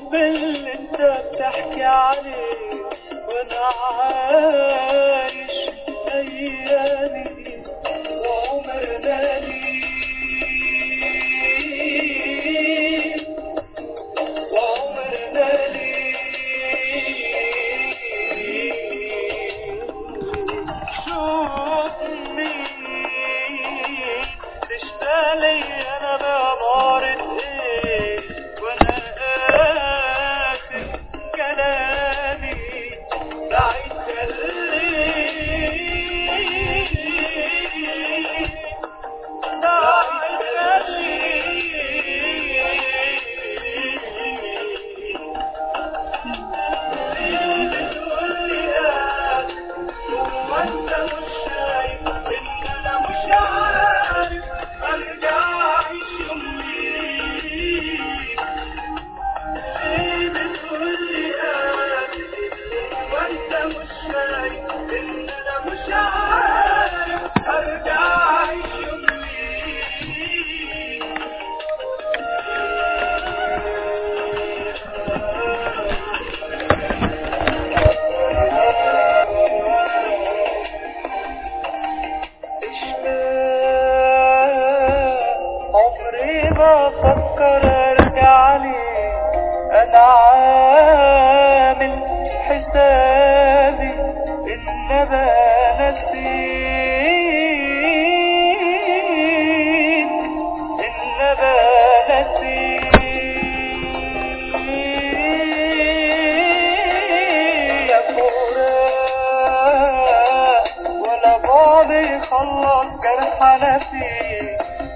الحب اللي انت بتحكي عليه وانا عايش ايامي وعمرنا لي وعمرنا لي شوف مين تشتغلي انا بعبارة ايه وانا اسف كلامي بعيد خليه بعيد خليه بتقولي آسف وانت مش شايف ان انا مش عارف ارجع اعيش يومي ليه بتقولي اسف وانت مش شايف ان انا مش عارف ارجع اعيش يومي اشتاق عمري ما افكر ارجع لي انا عامل حسابي ان ابقى نسيت ان ابقى نسيت يا فراق ولا بعضي خلص جرح نفسي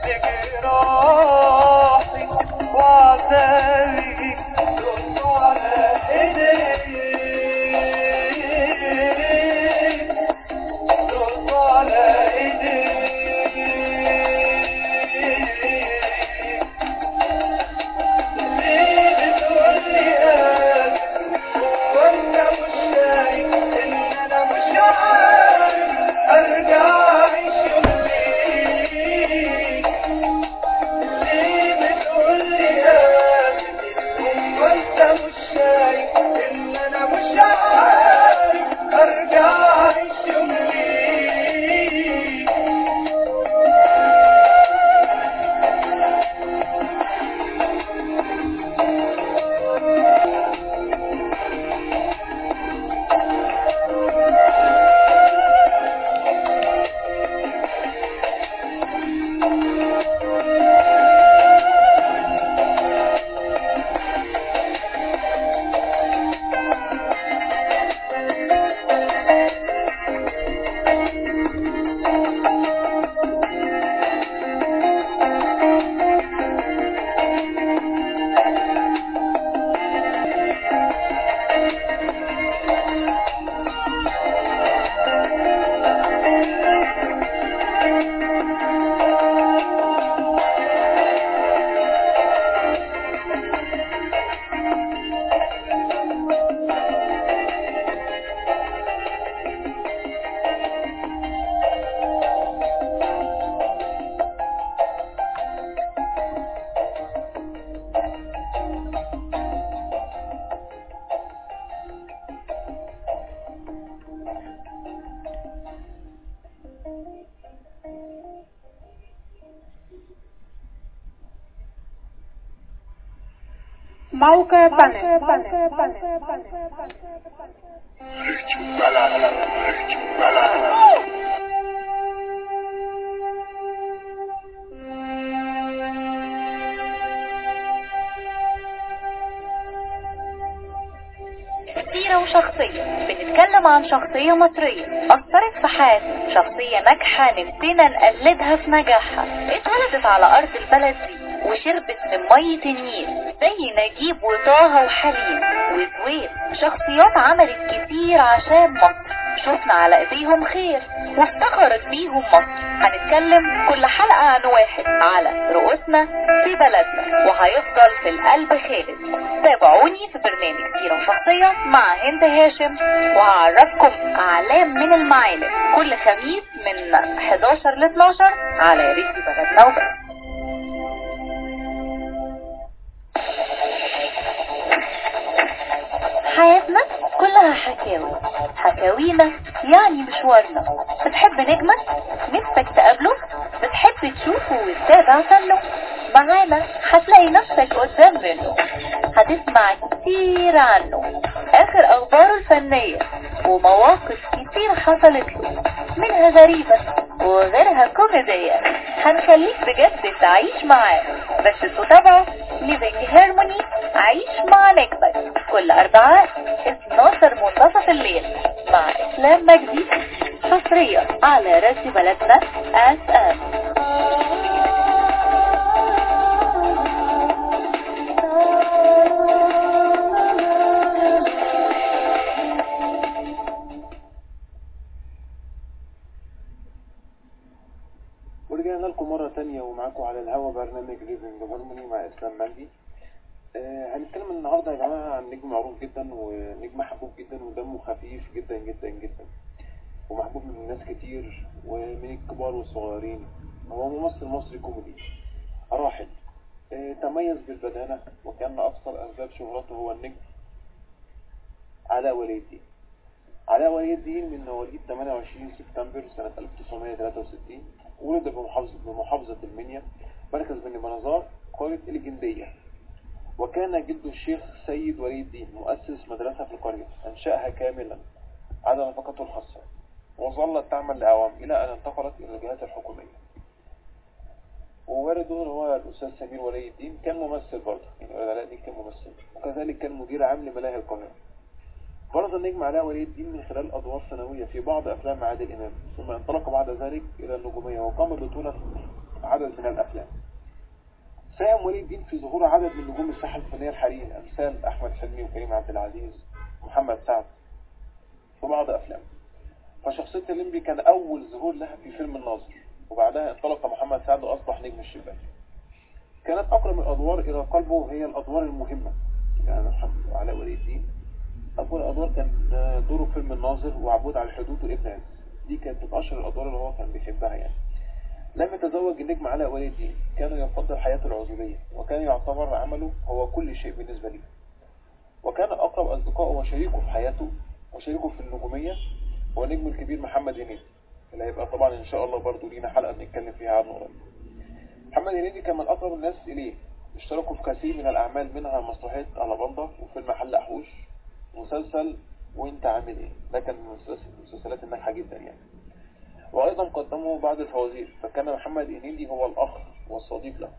بجراحي وعذابي رد على ايديك رد على ايديك ليه بتقولي آسف وانت مش شايف ان انا مش عارف ارجع اعيش يومي ليه بتقولي آسف وانت مش شايف ان انا مش عارف ارجع اعيش يومي موقع بانل سيرة وشخصية بنتكلم عن شخصية مصرية أثرت في حياتنا شخصية ناجحة نفسنا نقلدها في نجاحها اتولدت على أرض البلد دي وشربت من مية النيل زي نجيب وطه وحليم وزويل شخصيات عملت كتير عشان مصر شفنا على ايديهم خير وافتخرت بيهم مصر هنتكلم كل حلقة عن واحد على رؤوسنا في بلدنا وهيفضل في القلب خالد تابعوني في برنامج سيرة شخصية مع هند هاشم وهعرفكم اعلام من المعالم كل خميس من 11 ل 12 على ريدي بلدنا وبس حكاوي حكاوينا يعني مشوارنا بتحب نجمك نفسك تقابله بتحب تشوفه وتتابع فنه معانا هتلاقي نفسك قدام منه هتسمع كتير عنه اخر اخباره الفنية ومواقف كتير حصلت له منها غريبة وغيرها كوميدية هنخليك بجد تعيش معاه بس تتابعه ليفينج هيرموني عيش مع نجمك كل اربعاء 12 منتصف الليل مع اسلام مجدي حصريا على راديو بلدنا اس ام ورجعنا لكم مرة تانية ومعاكم على الهوا برنامج ليفنج هارموني مع إسلام مجدي آه هنتكلم النهاردة يا جماعة عن نجم معروف جدا ونجم محبوب جدا ودمه خفيف جدا جدا جدا ومحبوب من ناس كتير ومن الكبار والصغيرين هو ممثل مصري كوميدي راحل آه تميز بالبدانة وكان أكثر أسباب شهرته هو النجم علاء ولي الدين علاء ولي الدين من مواليد 28 سبتمبر سنة 1963 ولد بمحافظة, بمحافظة المنيا مركز بني منظار قرية الجندية وكان جده الشيخ سيد ولي الدين مؤسس مدرسة في القرية أنشأها كاملا على نفقته الخاصة وظلت تعمل لأعوام إلى أن انتقلت إلى الجهات الحكومية ووالده هو الأستاذ سمير ولي الدين كان ممثل برضه يعني علاء الدين كان ممثل وكذلك كان مدير عام لملاهي القاهرة برز النجم علاء ولي الدين من خلال أدوار ثانوية في بعض أفلام عادل إمام ثم انطلق بعد ذلك إلى النجومية وقام ببطولة عدد من الأفلام ساهم ولي الدين في ظهور عدد من نجوم الساحة الفنية الحالية أمثال أحمد حلمي وكريم عبد العزيز ومحمد سعد في بعض أفلام فشخصية الليمبي كان أول ظهور لها في فيلم الناظر وبعدها انطلق محمد سعد وأصبح نجم الشباك كانت أقرب الأدوار إلى قلبه هي الأدوار المهمة يعني علاء ولي الدين أول أدوار كان دوره فيلم الناظر وعبود على الحدود وابن عز دي كانت من أشهر الأدوار اللي هو كان بيحبها يعني لم يتزوج النجم علاء ولي الدين كان يفضل حياته العزوبية وكان يعتبر عمله هو كل شيء بالنسبة لي وكان أقرب أصدقائه وشريكه في حياته وشريكه في النجومية هو النجم الكبير محمد هنيدي اللي هيبقى طبعا إن شاء الله برضو لينا حلقة بنتكلم فيها عنه قريب محمد هنيدي كان من أقرب الناس إليه اشتركوا في كثير من الأعمال منها مسرحية ألاباندا وفيلم حل أحوش مسلسل وانت عامل ايه ده كان من المسلسلات الناجحة جدا يعني وايضا قدموا بعض الفوازير فكان محمد هنيدي هو الاخ والصديق له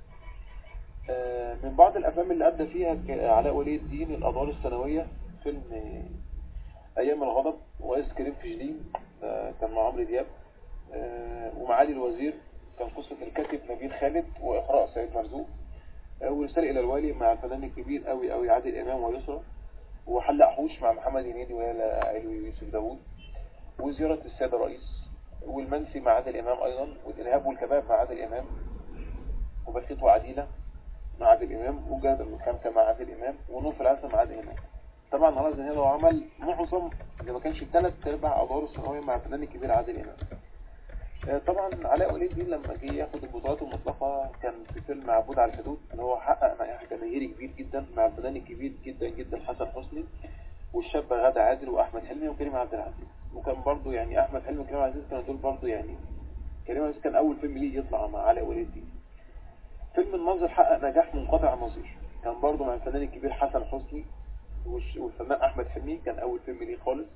من بعض الافلام اللي ادى فيها علاء ولي الدين الادوار الثانوية فيلم ايام الغضب وايس كريم في جليم كان مع عمرو دياب ومعالي الوزير كان قصة الكاتب نبيل خالد واقراء سعيد مرزوق ورسالة الى الوالي مع الفنان الكبير قوي قوي عادل امام ويسرى وحل أحوش مع محمد هنيدي ويالا علوي ويوسف داوود وزيارة السادة الرئيس والمنسي مع عادل إمام أيضا والإرهاب والكباب مع عادل إمام وبخيت وعديلة مع عادل إمام وجاد الخامسة مع عادل إمام ونوف العسل مع عادل إمام طبعا هذا هنا هو عمل معظم اللي ما كانش ثلاث ارباع أدواره الثانوية مع الفنان الكبير عادل إمام طبعا علاء ولي الدين لما جه ياخد البطولات المطلقة كان في فيلم عبود على الحدود اللي هو حقق نجاح جماهيري كبير جدا مع الفنان الكبير جدا جدا حسن حسني والشاب غادة عادل واحمد حلمي وكريم عبد العزيز وكان برضو يعني احمد حلمي وكريم عبد العزيز كانوا دول برضو يعني كريم عبد العزيز كان اول فيلم ليه يطلع مع علاء ولي الدين فيلم الناظر حقق نجاح منقطع النظير كان برضو مع الفنان الكبير حسن حسني والفنان احمد حلمي كان اول فيلم ليه خالص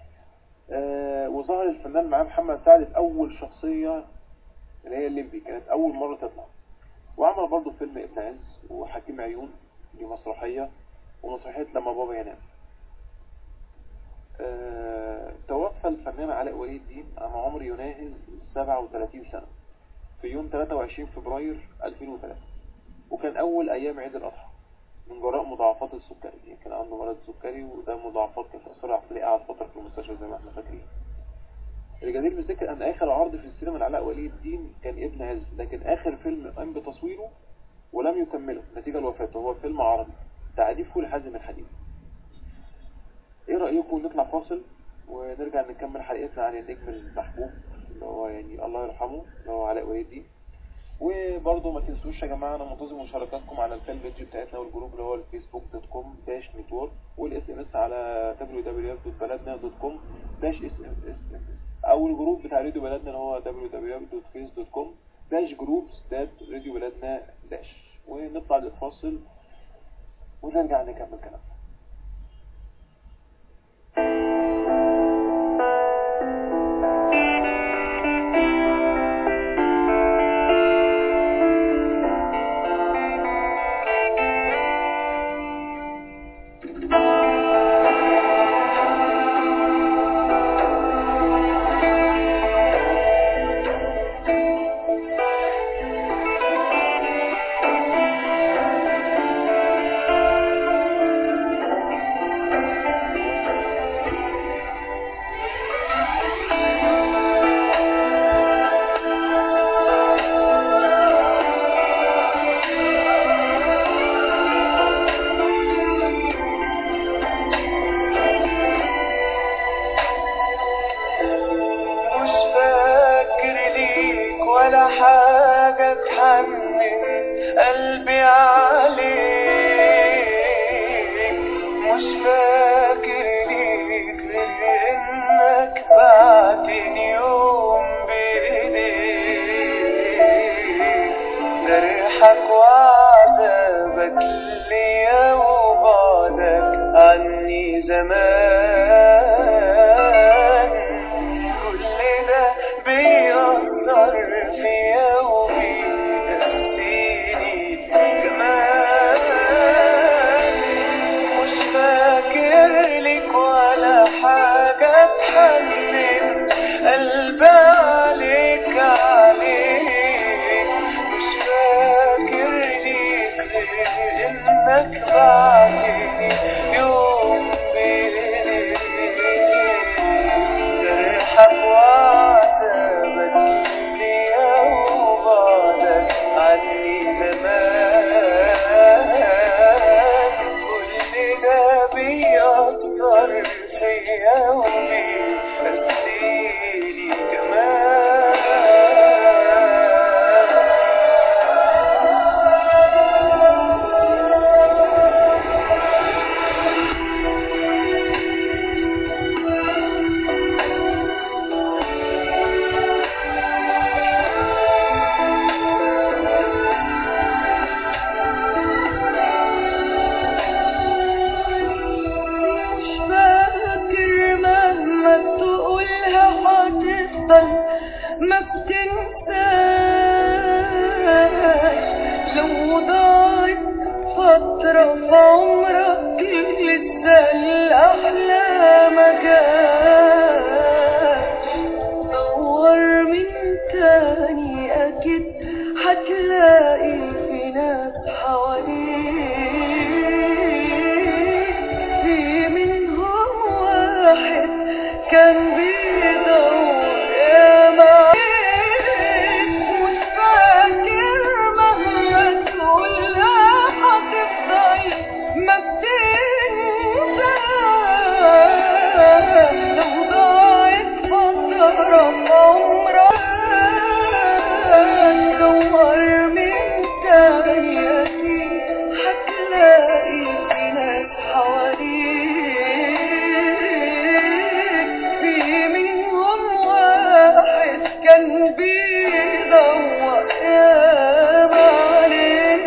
آه وظهر الفنان معاه محمد سعد في أول شخصية اللي هي الليمبي كانت أول مرة تطلع وعمل برضه فيلم ابن عز وحكيم عيون دي مسرحية ومسرحية لما بابا ينام آه توفى الفنان علاء ولي الدين عن عمر يناهز 37 سنة في يوم 23 فبراير 2003 وكان أول أيام عيد الأضحى من جراء مضاعفات السكري يعني كان عنده مرض سكري وده مضاعفات كانت أثرها عليه قعد فترة في المستشفى زي ما احنا فاكرين الجدير بالذكر أن آخر عرض في السينما لعلاء ولي الدين كان ابن عز لكن آخر فيلم قام بتصويره ولم يكمله نتيجة لوفاته هو فيلم عربي تعريفه لحازم الحديد ايه رأيكم نطلع فاصل ونرجع نكمل حلقتنا عن النجم المحبوب اللي هو يعني الله يرحمه اللي هو علاء ولي الدين وبرضه ما تنسوش يا جماعه انا منتظر مشاركاتكم على الفان بيج بتاعتنا والجروب اللي هو الفيسبوك دوت كوم داش نتورك والاس ام اس على www.بلدنا.com داش اس ام اس او الجروب بتاع راديو بلدنا اللي هو www.face.com داش جروبس دات راديو بلدنا داش ونطلع للفاصل ونرجع نكمل كلامنا مش فاكر ليك ولا حاجة تحنن قلبي عليك مش فاكر ليك غير انك بعتني يوم بايديك جرحك وعذابك ليا وبعدك عني زمان كل ده بيأثر فيا وبيأذيني كمان مش فاكر لك ولا حاجة تحنن قلبي عليك عليك مش فاكر ليك غير انك بعدني يوم بإيديك جرحك وعذابك ليا وبعدك عني زمان كل ده بيأثر فيا وبيأذيني كمان مش فاكر مهما تقولها هتفضل ما بتنساش لو ضاعت فترة في عمرك لسه الأحلام جاش دور من تاني أكيد هتلاقي في ناس حواليك في منهم واحد كان بيدور يا معيك مش فاكر مهما تقولها هتفضل ما بتنساش لو ضاعت فترة في عمرك دور من تاني أكيد هتلاقي في ناس حواليك في منهم واحد كان بيدور ياما عليك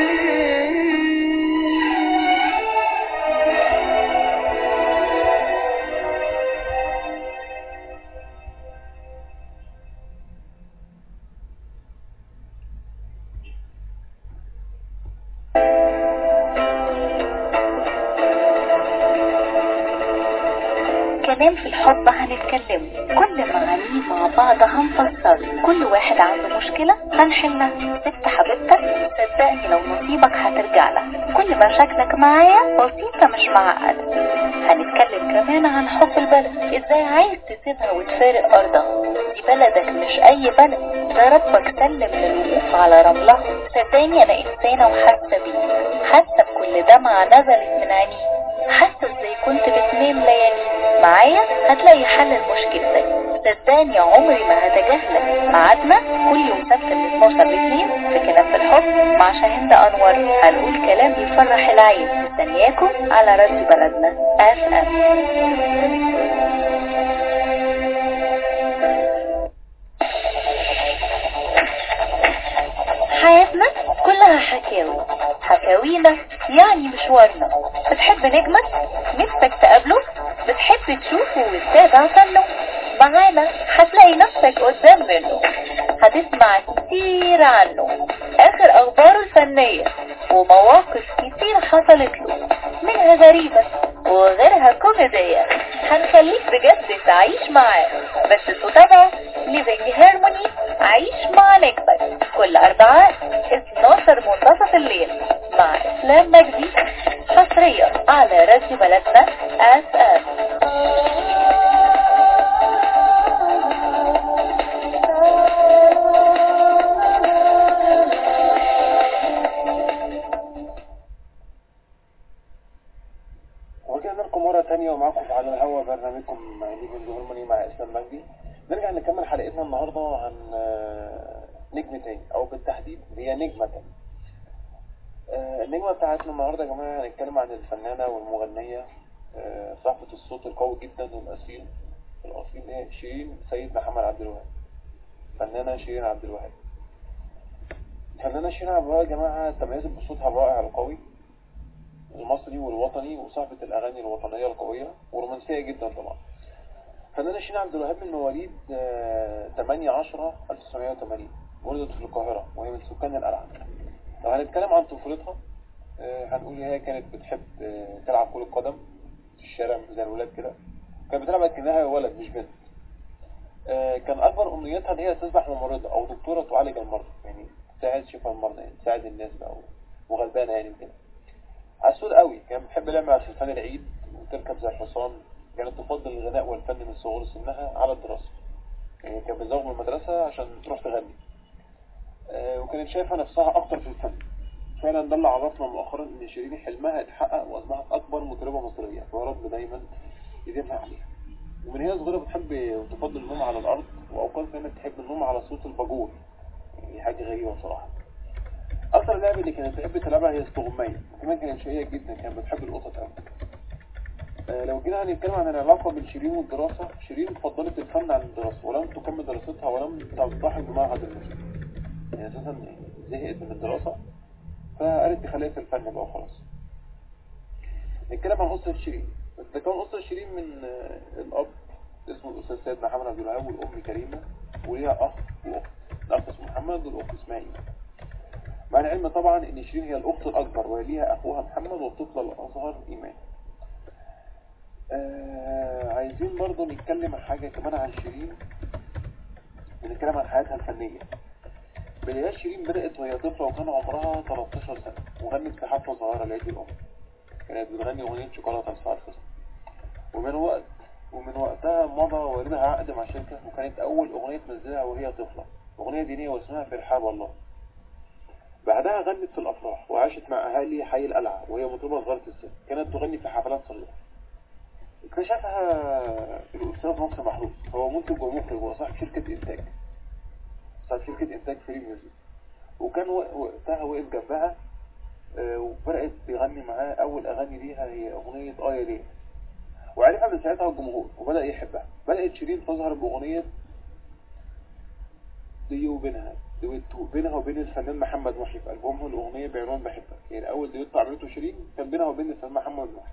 كمان في الحب هنتكلم كل معانيه مع بعض هنفسر كل واحد عنده مشكلة هنحلها ست حبيبتك صدقني لو نصيبك هترجع لك كل مشاكلك معايا بسيطة مش معقدة هنتكلم كمان عن حب البلد ازاي عايز تسيبها وتفارق ارضها دي بلدك مش اي بلد ده ربك سلم للوقوف على رملها صدقني انا انسانة وحاسة بيه حاسة بكل دمعة نزلت من عينيه حاسة ازاي كنت بتنام ليالي معايا هتلاقي حل لمشكلتك صدقني عمري ما هتجاهلك ميعادنا كل يوم سبت من 12 ل 2 في كنف الحب مع شاهين انور هنقول كلام يفرح العين مستنياكم على راديو بلدنا اف ام حياتنا كلها حكاوي حكاوينا يعني مشوارنا بتحب نجمك نفسك تقابله بتحب تشوفه وتتابع فنه معانا هتلاقي نفسك قدام منه هتسمع كتير عنه اخر اخباره الفنية ومواقف كتير حصلت له منها غريبة وغيرها كوميدية هنخليك بجد تعيش معاه بس تتابعه ليفينج هارموني عيش مع نجمك كل اربعاء 12 منتصف الليل مع اسلام مجدي حصريا على راديو بلدنا اس ام ورجعنا لكم مرة تانية ومعاكم على الهوا برنامجكم ليفنج هرموني مع اسلام مجدي نرجع نكمل حلقتنا النهاردة عن آه، نجم تاني او بالتحديد هي نجمة تاني آه، النجمة بتاعتنا النهاردة يا جماعة هنتكلم عن الفنانة والمغنية آه، صاحبة الصوت القوي جدا والأصيل الأصيل هي شيرين سيد محمد عبد الوهاب فنانة شيرين عبد الوهاب الفنانة شيرين عبد الوهاب يا جماعة تميزت بصوتها الرائع القوي المصري والوطني وصاحبة الأغاني الوطنية القوية ورومانسية جدا طبعا فنانة شيرين عبد الوهاب من مواليد آه، 8 10 1980 ولدت في القاهرة وهي من سكان القلعة لو هنتكلم عن طفولتها آه، هنقول هي كانت بتحب آه، تلعب كرة قدم في الشارع زي الولاد كده كانت بتلعب كأنها ولد مش بنت آه، كان أكبر أمنيتها إن هي تصبح ممرضة أو دكتورة تعالج المرضى يعني تساعد شفاء المرضى يعني تساعد الناس بقى وغلبانة يعني وكده عسول قوي كان بتحب لعب على شرفان العيد وتركب زي الحصان كانت تفضل الغناء والفن من صغر سنها على الدراسة يعني كانت بتزوج من المدرسة عشان تروح تغني آه، وكانت شايفة نفسها أكتر في الفن فعلا ده اللي عرفنا مؤخرا إن شيرين حلمها اتحقق وأصبحت أكبر مطربة مصرية ورب دايما يديمها عليها ومن هي صغيرة بتحب وتفضل النوم على الأرض وأوقات كانت تحب النوم على صوت الباجور يعني حاجة غريبة بصراحة أكتر لعبة اللي كانت تحب تلعبها هي استغماية وكمان كانت شقية جدا كانت بتحب القطط أوي آه، لو جينا هنتكلم عن العلاقة بين شيرين والدراسة شيرين فضلت الفن عن الدراسة ولم تكمل دراستها ولم تلتحق بمعهد الموسيقى يعني أساسا زهقت من الدراسة فقالت تخليها في الفن بقى وخلاص نتكلم عن أسرة شيرين ده كان أسرة شيرين من آه، الأب اسمه الأستاذ سيد محمد عبد الوهاب والأم كريمة وليها أخ وأخت الأخ اسمه محمد والأخت اسمها إيمان مع العلم طبعا ان شيرين هي الاخت الاكبر وليها اخوها محمد والطفله الاصغر ايمان آه عايزين برضو نتكلم عن حاجة كمان عن شيرين ونتكلم عن حياتها الفنية بدايات شيرين بدأت وهي طفلة وكان عمرها 13 سنة وغنت في حفلة صغيرة لعيد الأم كانت بتغني أغنية شوكولاتة لسعاد حسني ومن وقت ومن وقتها مضى والدها عقد مع شركة وكانت أول أغنية تنزلها وهي طفلة أغنية دينية واسمها في رحاب الله بعدها غنت في الأفراح وعاشت مع أهالي حي القلعة وهي مطربة صغيرة السن كانت تغني في حفلات صغيرة اكتشفها الأستاذ نصر محروس هو منتج ومخرج وصاحب شركة إنتاج صاحب شركة إنتاج فري ميوزك وكان وق- وقتها وقف جنبها آه، وبدأت تغني معاه أول أغاني ليها هي أغنية آية ليه وعرفها من ساعتها الجمهور وبدأ يحبها بدأت شيرين تظهر بأغنية دي وبينها دويتو بينها وبين الفنان محمد محي في ألبومها الأغنية بعنوان بحبك يعني أول دويتو عملته شيرين كان بينها وبين الفنان محمد محي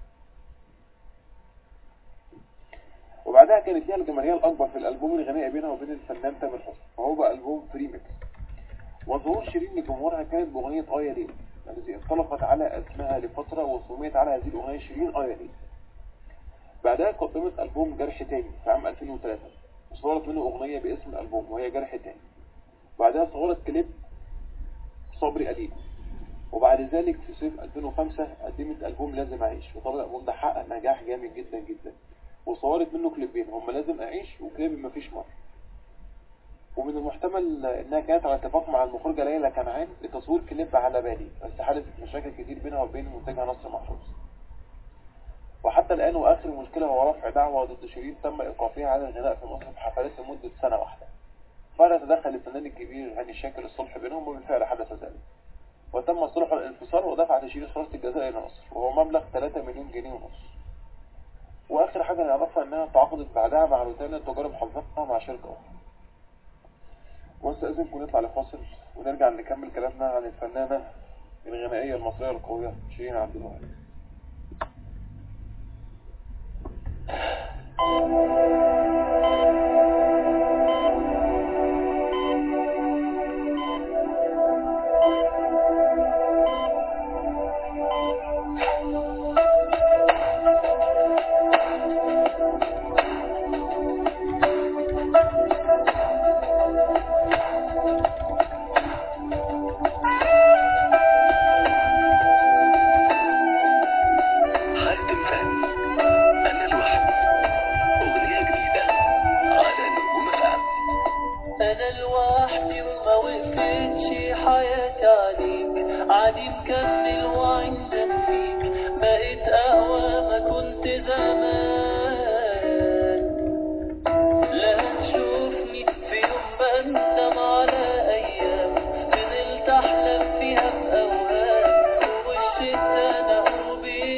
وبعدها كانت ليها الجماهيرية الأكبر في الألبوم الغنائي بينها وبين الفنان تامر حسني وهو بقى ألبوم فريمكس وظهور شيرين لجمهورها كانت بأغنية آية ليه التي انطلقت على اسمها لفترة وسميت على هذه الأغنية شيرين آية ليه بعدها قدمت ألبوم جرح تاني في عام 2003 وصورت منه أغنية باسم الألبوم وهي جرح تاني بعدها صورت كليب صبري قليل وبعد ذلك في صيف 2005 قدمت ألبوم لازم أعيش وطبعا الألبوم ده حقق نجاح جامد جدا جدا وصورت منه كليبين هما لازم أعيش وكليب مفيش مر ومن المحتمل إنها كانت على اتفاق مع المخرجة ليلى كنعان لتصوير كليب على بالي بس حدثت مشاكل كتير بينها وبين منتجها نصر محفوظ حتى الآن وآخر مشكلة هو رفع دعوة ضد شيرين تم إيقافها عن الغناء في مصر في حفلات لمدة سنة واحدة بعد تدخل الفنان الكبير هاني شاكر الصلح بينهم وبالفعل حدث ذلك وتم صلح الانفصال ودفعت شيرين خلاصة الجزاء إلى مصر وهو مبلغ 3 مليون جنيه ونص وآخر حاجة نعرفها إنها تعاقدت بعدها مع روتانا تجارب حظها مع شركة أخرى واستأذنكم نطلع لفاصل ونرجع نكمل كلامنا عن الفنانة الغنائية المصرية القوية شيرين عبد الوهاب حد الفن أنا لوحدي أغنية جديدة على نجوم الأب انا لوحدي وما وقفتش حياتي عليك عادي مكمل وعندك فيك بقيت اقوى ما كنت زمان لا تشوفني في يوم بندم على ايام فضلت احلم فيها باوهام ووش التاني هو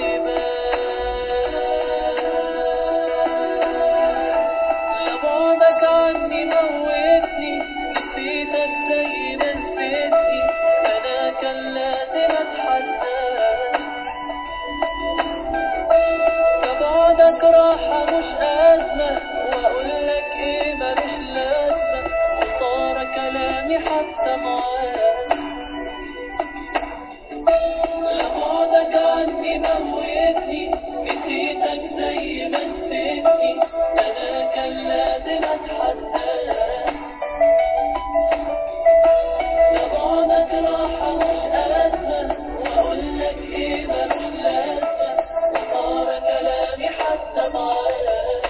بيبان لبعدك عني موتني نسيتك زي ما نسيتني انا كان لازم اتحداك لبعدك راحة مش أزمة وأقول لك إيه ملوش لازمة وصار كلامي حتى معاك لبعدك عني موتني نسيتك زي ما نسيتني انا كان لازم اتحداك لبعدك راحة مش أزمة وأقول لك إيه ملوش لازمة وصار كلامي حتى معاك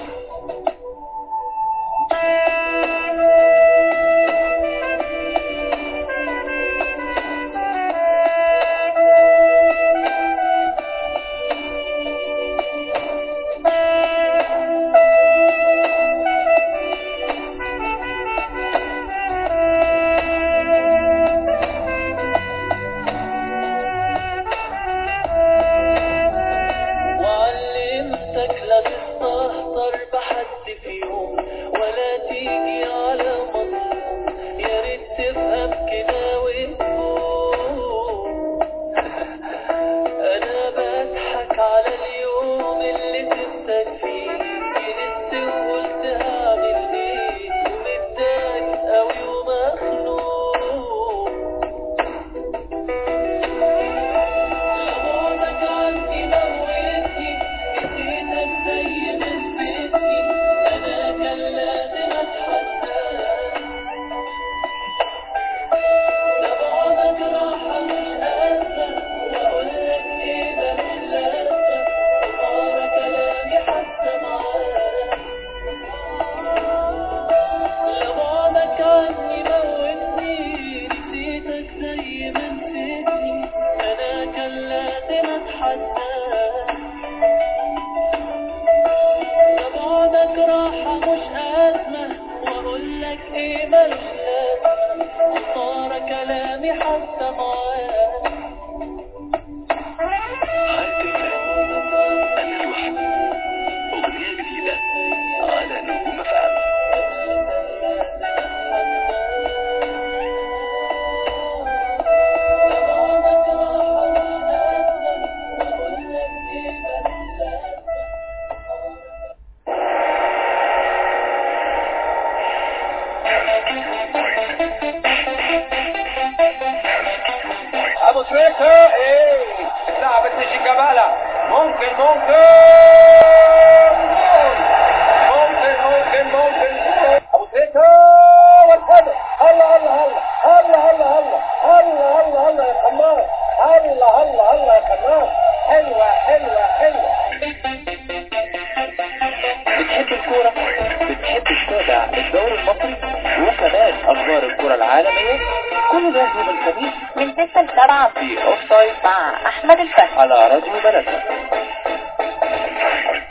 وعلمتك لا تستهتر بحد في يوم ولا تيجي على مظلوم يا ريت تفهم كده وتفوق انا بضحك على اليوم اللي سبتك فيه جلست وقلت هعمل ايه ومتضايق قوي ومخنوق لبعدك عني موتني نسيتك زي ما نسيتني انا كان لازم اتحداك لبعدك راحة مش أزمة وأقول لك إيه ده مش لازمة وصار كلامي حتى معاك لبعدك عني موتني نسيتك زي ما نسيتني أنا كان لازم أتحداك لبعدك راحة مش أزمة وأقول لك إيه ملوش لازمة وصار كلامي حتى معاك حد الفن أنا لوحدي أغنية جديدة على نجوم الأب ابو تريكة ايه لعبة شيكابالا ممكن ممكن ممكن ممكن ممكن ابو تريكة والهدف هلا هلا هلا هلا هلا هلا هلا هلا هلا يا خمار هلا هلا هلا يا خمار حلوة حلوة حلوة بتحب الكورة بتحب تتابع الدوري المصري وكمان أخبار الكرة العالمية كل ده يوم الخميس من 6 ل 7 في أوف سايد مع أحمد الفهد على راديو بلدنا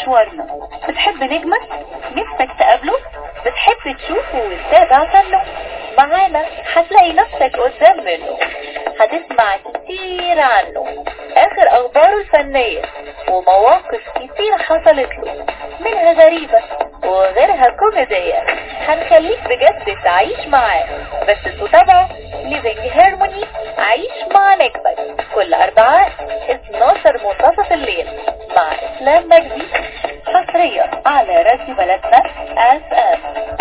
مشوارنا بتحب نجمك نفسك تقابله بتحب تشوفه وتتابع فنه معانا هتلاقي نفسك قدام منه هتسمع كتير عنه اخر اخباره الفنية ومواقف كتير حصلت له منها غريبة وغيرها كوميدية هنخليك بجد تعيش معاه بس تتابعه ليفينج هارموني عيش مع نجمك كل اربعاء 12 منتصف الليل مع اسلام مجدي حصريا على راديو بلدنا اس ام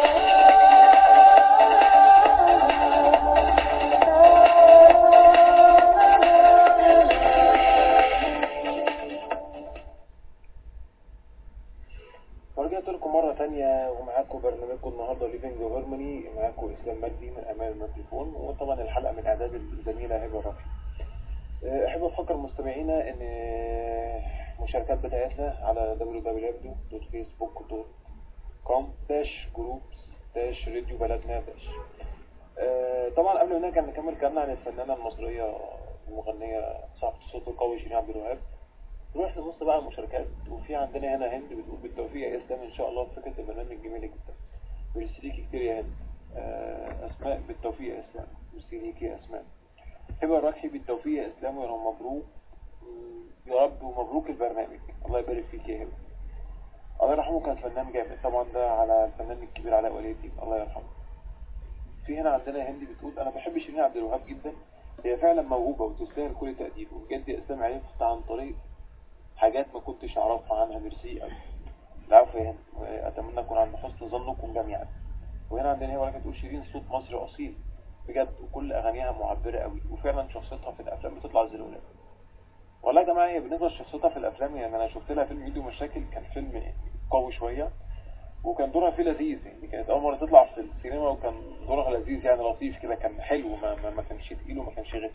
ورجعت لكم مرة تانية ومعاكم برنامجكم النهاردة ليفينج هارموني معاكم إسلام مجدي من أمام الميكروفون وطبعا الحلقة من إعداد الزميلة هبة رافي أه، أحب أفكر مستمعينا إن المشاركات بتاعتنا على www.facebook.com داش جروبس داش راديو بلدنا داش أه، طبعا قبل ما نرجع نكمل كلامنا عن الفنانة المصرية المغنية صاحبة الصوت القوي شيرين عبد الوهاب نروح نبص بقى على المشاركات وفي عندنا هنا هند بتقول بالتوفيق يا اسلام ان شاء الله في فكره البرنامج جميله جدا ميرسي ليكي كتير يا هند آه، اسماء بالتوفيق يا اسلام ميرسي ليكي يا اسماء هبه الركحي بالتوفيق يا اسلام ويا رب مبروك مم، يا رب ومبروك البرنامج الله يبارك فيك يا هبه الله يرحمه كان فنان جامد طبعا ده على الفنان الكبير علاء ولي الدين الله يرحمه في هنا عندنا هندي بتقول انا بحب شيرين عبد الوهاب جدا هي فعلا موهوبه وتستاهل كل تقدير وبجد يا اسلام عرفت عن طريق حاجات ما كنتش اعرفها عنها ميرسي قوي العفو يا هند واتمنى اكون عند حسن ظنكم جميعا وهنا عندنا هي ولكن تقول شيرين صوت مصري اصيل بجد وكل اغانيها معبره قوي وفعلا شخصيتها في الافلام بتطلع زي الولاد والله يا جماعه هي بالنسبه لشخصيتها في الافلام يعني انا شفت لها فيلم ايدو مشاكل كان فيلم قوي شويه وكان دورها فيه لذيذ يعني كانت اول مره تطلع في السينما وكان دورها لذيذ يعني لطيف كده كان حلو ما, ما, ما كانش تقيل وما كانش غثيث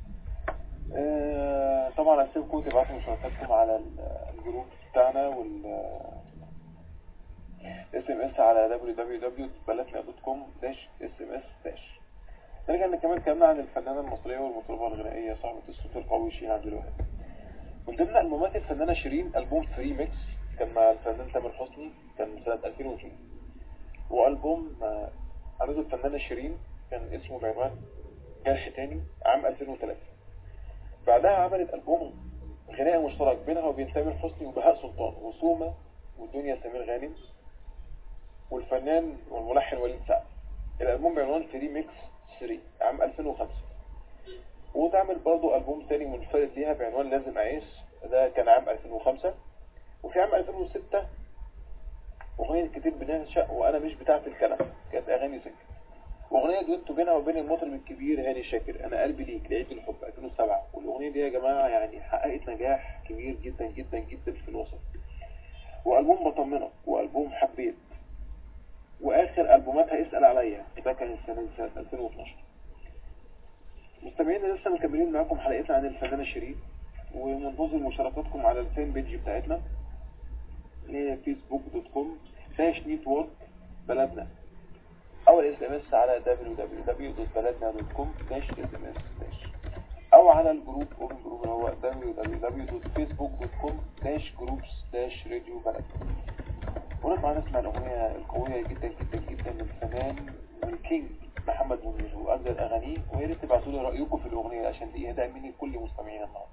آه، طبعا هسيبكم تبعتوا مشاركاتكم على ال- الجروب بتاعنا وال اس ام اس على www.بلدنا.com داش اس ام اس داش نرجع نكمل كلامنا عن الفنانة المصرية والمطربة الغنائية صاحبة الصوت القوي شيرين عبد الوهاب من ضمن ألبومات الفنانة شيرين ألبوم فري ميكس كان مع الفنان تامر حسني كان سنة 2002 وألبوم آه، عملته الفنانة شيرين كان اسمه بعنوان جرح تاني عام 2003 بعدها عملت ألبوم غنائي مشترك بينها وبين تامر حسني وبهاء سلطان وسومة ودنيا سمير غانم والفنان والملحن وليد سعد الألبوم بعنوان فري ميكس 3 عام 2005 وتعمل برضه ألبوم تاني منفرد ليها بعنوان لازم أعيش ده كان عام 2005 وفي عام 2006 أغنية كتير بنعشق وأنا مش بتاعت الكلام كانت أغاني سكت واغنيه دويتو بينها وبين المطرب الكبير هاني شاكر انا قلبي ليك لعيد الحب 2007 والاغنيه دي يا جماعه يعني حققت نجاح كبير جدا جدا جدا في الوسط والبوم بطمنك والبوم حبيت واخر البوماتها اسال عليا ده كان السنه دي سنه 2012 مستمعينا لسه مكملين معاكم حلقتنا عن الفنانه شيرين ومنتظر مشاركاتكم على الفان بيج بتاعتنا اللي هي فيسبوك دوت كوم داش نيتورك بلدنا او الاس ام اس على www.بلدنا.com داش اس ام اس داش او على الجروب اوبن جروب اللي هو www.facebook.com داش جروبس داش راديو بلدنا ونطلع نسمع الاغنيه القويه جدا جدا جدا من الفنان والكينج محمد منير واجدد اغانيه ويا ريت تبعتوا لي رايكم في الاغنيه عشان دي هدايا مني لكل مستمعينا النهارده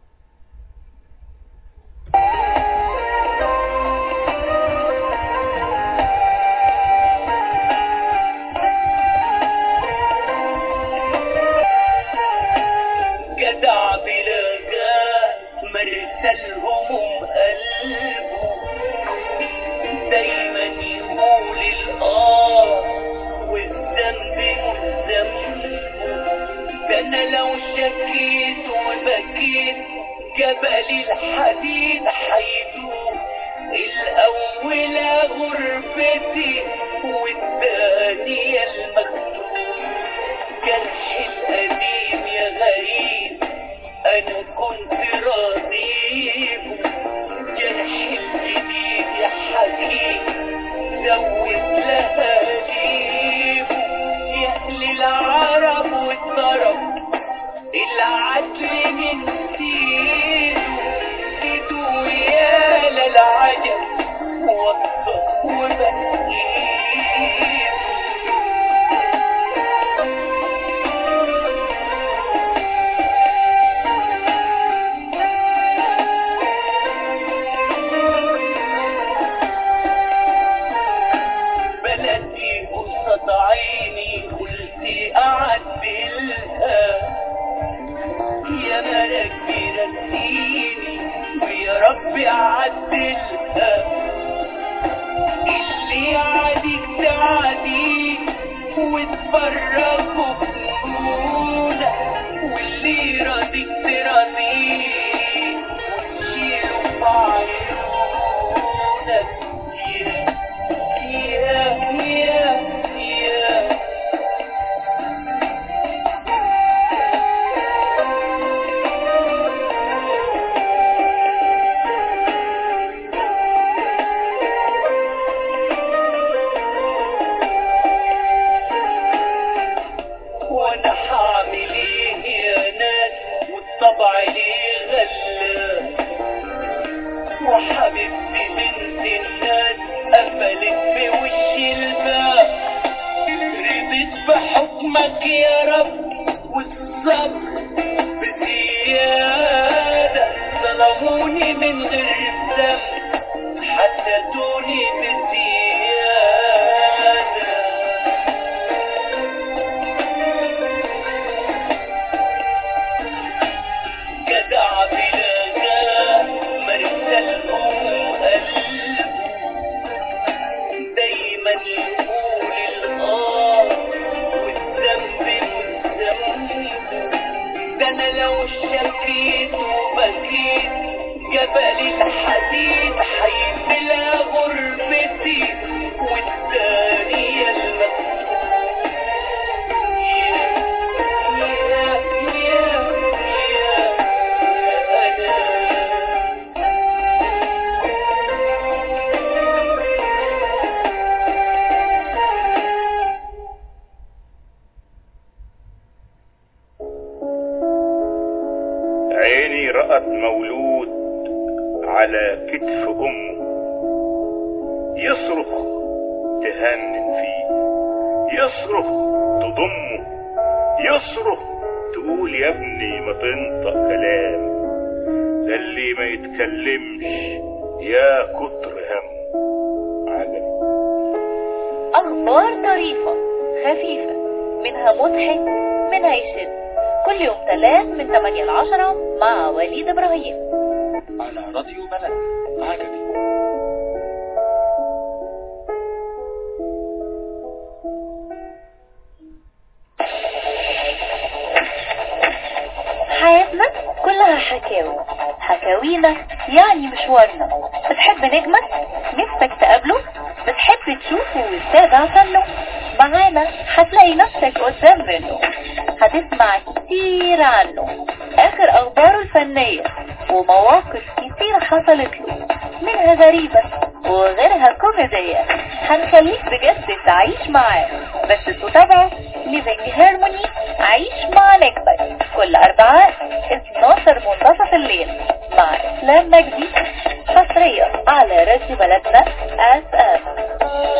جدع بلغة مرسل هموم قلبه دايما يقول الآه والذنب ملزمه ده أنا لو شكيت وبكيت جبل الحديد حيدوب الأولى غرفتي والثانية المكتوب جرح القديم يا غريب انا كنت راضيه جرح الجديد يا حكيم زود لها جيبه يا اهل العرب والطرب العدل من سيده سيدو يا للعجب سعدي سعدي واتفرجوا بسهولة واللي راضيك تراضيه وتشيله في عيونك يا يا يا وانا حاعمل ايه يا ناس والطبع ليه غلى وحبيبتي بنت الناس قفلت في وشي الباب رضيت بحكمك يا رب والصبر بزيادة ظلموني من غير ذنب حسدوني بزيادة جدع بلا مرسلهم قلب دايما يقول الآه والذنب والذنب ده انا لو شكيت وبكيت جبل الحديد هيبلى غربتي والثانية المكتوب يا يا يا أنا عيني رأت مولود على كتف أمه يصرخ تهنن فيه يصرخ تضمه يصرخ تقول يا ابني ما تنطق كلام ده اللي ما يتكلمش يا كتر هم عجب أخبار طريفة خفيفة منها مضحك منها يشد كل يوم ثلاث من 8 ل 10 مع وليد إبراهيم على راديو بلد عجبي حياتنا كلها حكاوي حكاوينا يعني مشوارنا بتحب نجمك نفسك تقابله بتحب تشوفه وتتابع فنه معانا هتلاقي نفسك قدام منه هتسمع كتير عنه اخر اخباره الفنية ومواقف كتير حصلت له منها غريبة وغيرها كوميدية هنخليك بجد تعيش معاه بس تتابعه ليفينج هارموني عيش مع نجمك كل اربعاء 12 منتصف الليل مع اسلام مجدي حصريا على راديو بلدنا اس ام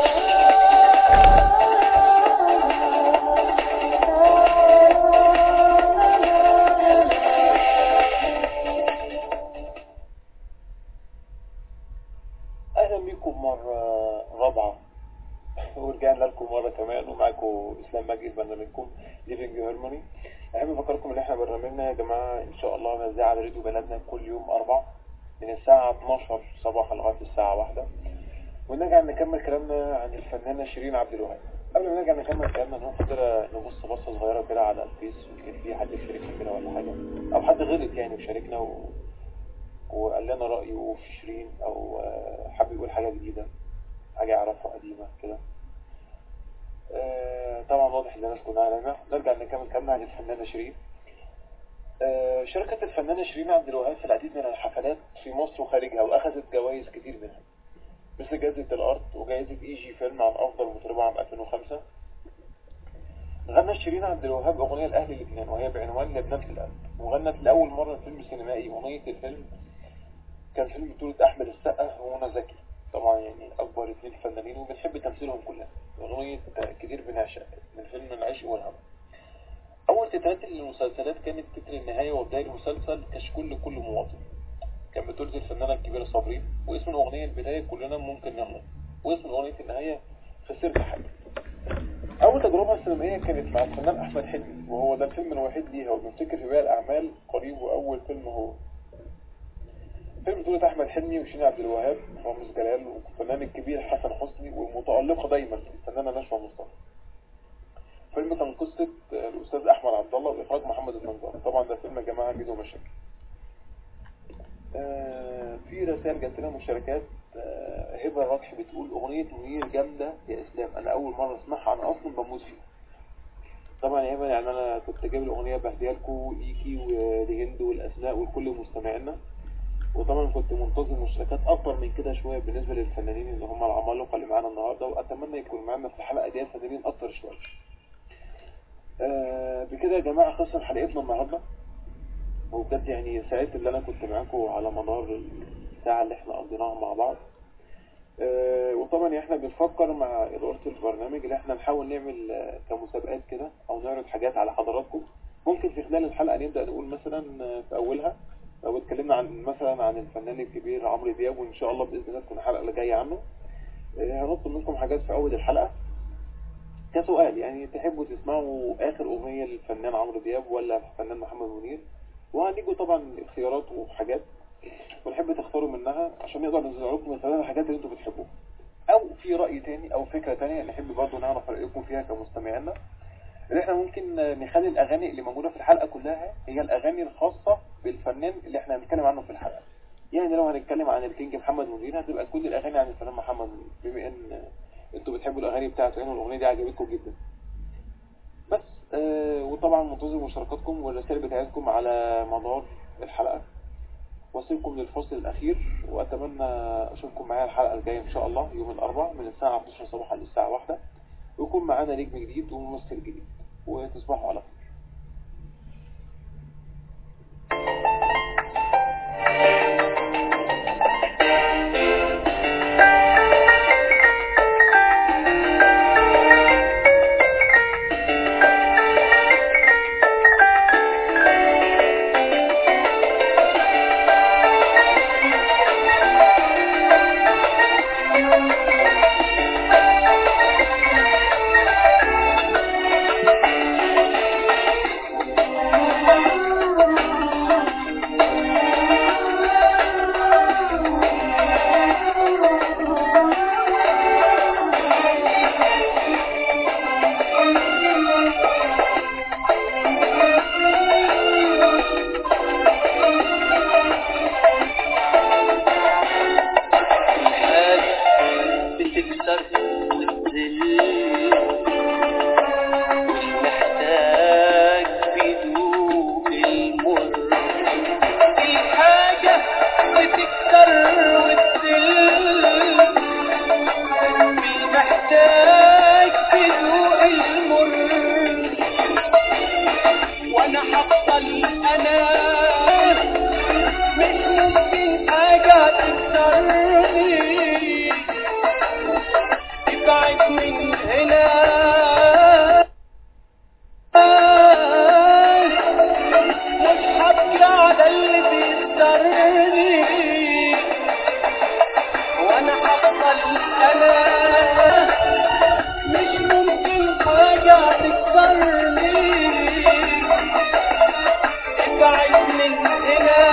اهلا بيكم مرة رابعة ورجعنا لكم مرة كمان ومعاكم اسلام مجدي برنامجكم ليفينج هارموني احب افكركم ان احنا برنامجنا يا جماعة ان شاء الله هنذاع على راديو بلدنا كل يوم اربع من الساعة 12 صباحا لغاية الساعة واحدة ونرجع نكمل كلامنا عن الفنانة شيرين عبد الوهاب قبل ما نرجع نكمل كلامنا نروح كده نبص بصة صغيرة كده على الفيس يمكن في حد يشاركنا كده ولا حاجة او حد غلط يعني وشاركنا و... وقال لنا رأيه في شيرين او آه، حب يقول حاجة جديدة حاجة يعرفها قديمة كده آه، طبعا واضح ان الناس كلها علينا نرجع نكمل كلامنا عن الفنانة شيرين آه، شركة الفنانة شيرين عبد الوهاب في العديد من الحفلات في مصر وخارجها واخذت جوائز كتير منها مثل جائزة الارض وجائزة اي جي فيلم عن افضل مطربة عام 2005 غنت شيرين عبد الوهاب اغنية لاهل لبنان وهي بعنوان لبنان في القلب وغنت لاول مرة فيلم سينمائي اغنية الفيلم كان فيلم بطولة احمد السقا ومنى زكي طبعا يعني اكبر اثنين فنانين وبنحب تمثيلهم كلها اغنية كتير بنعشق من فيلم العشق والهوى اول تترات للمسلسلات كانت تتر النهاية وبداية المسلسل كشكول لكل مواطن كان بتلزم الفنانة الكبيرة صابرين واسم الاغنية البداية كلنا ممكن نموت واسم اغنية النهاية خسرت حاجة اول تجربة سينمائية كانت مع الفنان احمد حلمي وهو ده الفيلم الوحيد ليها وبنفتكر في باقي الاعمال قريب واول فيلم هو فيلم بطولة أحمد حلمي وشيرين عبد الوهاب ورامز جلال والفنان الكبير حسن حسني والمتألق متألقة دايما الفنانة نشوى مصطفى فيلم كان قصة الأستاذ أحمد عبد الله وإخراج محمد المنظر طبعا ده فيلم يا جماعة ميدو مشاكل آه، في رسائل جات لنا مشاركات آه، هبة الركح بتقول أغنية منير جامدة يا إسلام أنا أول مرة أسمعها أنا أصلا بموت فيها طبعا يا هبة يعني أنا كنت جايب الأغنية بهديها لكم ليكي ولهند والأسماء ولكل مستمعينا وطبعا كنت منتظر مشاركات أكتر من كده شوية بالنسبة للفنانين اللي هم العمالقة اللي معانا النهاردة وأتمنى يكون معانا في الحلقة دي فنانين أكتر شوية آه، بكده يا جماعة خلصت حلقتنا النهاردة وبجد يعني سعيد اللي انا كنت معاكم على مدار الساعة اللي احنا قضيناها مع بعض آه، وطبعا احنا بنفكر مع إدارة البرنامج اللي احنا نحاول نعمل آه، كمسابقات كده او نعرض حاجات على حضراتكم ممكن في خلال الحلقة نبدأ نقول مثلا آه، في اولها لو اتكلمنا عن مثلا عن الفنان الكبير عمرو دياب وان شاء الله باذن الله تكون الحلقة اللي جاية عنه آه، هنطلب منكم حاجات في اول الحلقة كسؤال يعني تحبوا تسمعوا اخر اغنية للفنان عمرو دياب ولا الفنان محمد منير وهنيجوا طبعا اختيارات وحاجات ونحب تختاروا منها عشان نقدر ننزل لكم من خلال الحاجات اللي انتوا بتحبوها او في رأي تاني او فكرة تانية نحب برضو نعرف رأيكم فيها كمستمعينا اللي احنا ممكن نخلي الاغاني اللي موجودة في الحلقة كلها هي الاغاني الخاصة بالفنان اللي احنا هنتكلم عنه في الحلقة يعني لو هنتكلم عن الكينج محمد منير هتبقى كل الاغاني عن الفنان محمد منير بما ان انتوا بتحبوا الاغاني بتاعته يعني والاغنية دي عجبتكم جدا بس آه وطبعا منتظر مشاركاتكم والرسائل بتاعتكم على مدار الحلقة وصلكم للفصل الأخير وأتمنى أشوفكم معايا الحلقة الجاية إن شاء الله يوم الأربعاء من الساعة 12 صباحا للساعة واحدة ويكون معانا نجم جديد وممثل جديد وتصبحوا على خير الحاجة بتكسر وتذل مش محتاج بدوق المر الحاجة بتكسر وتذل مش محتاج بدوق المر وانا هفضل انا مش ممكن حاجة تكسرني ابعد من هنا مش هبكي على اللي بيكسرني وانا هفضل انا مش ممكن حاجة تكسرني ابعد من هنا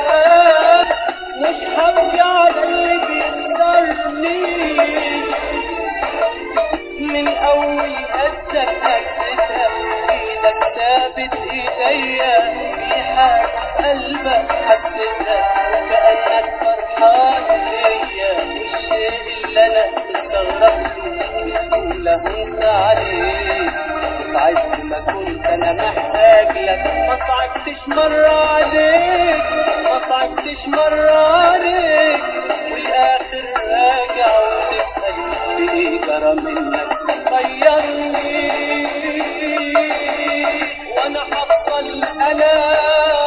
مش هبكي على اللي بيقدرني من اول هزك هزتها وايدك ثابت ايديا في حاجة قلبك حسيتها وكأنك فرحان ليا والشيء اللي انا استغربته بسهولة هنت عليه عز ما كنت انا محتاج لك ما صعبتش مرة عليك ما صعبتش مرة عليك والاخر راجع وتسأل ايه جرى منك غيرني وانا هفضل انا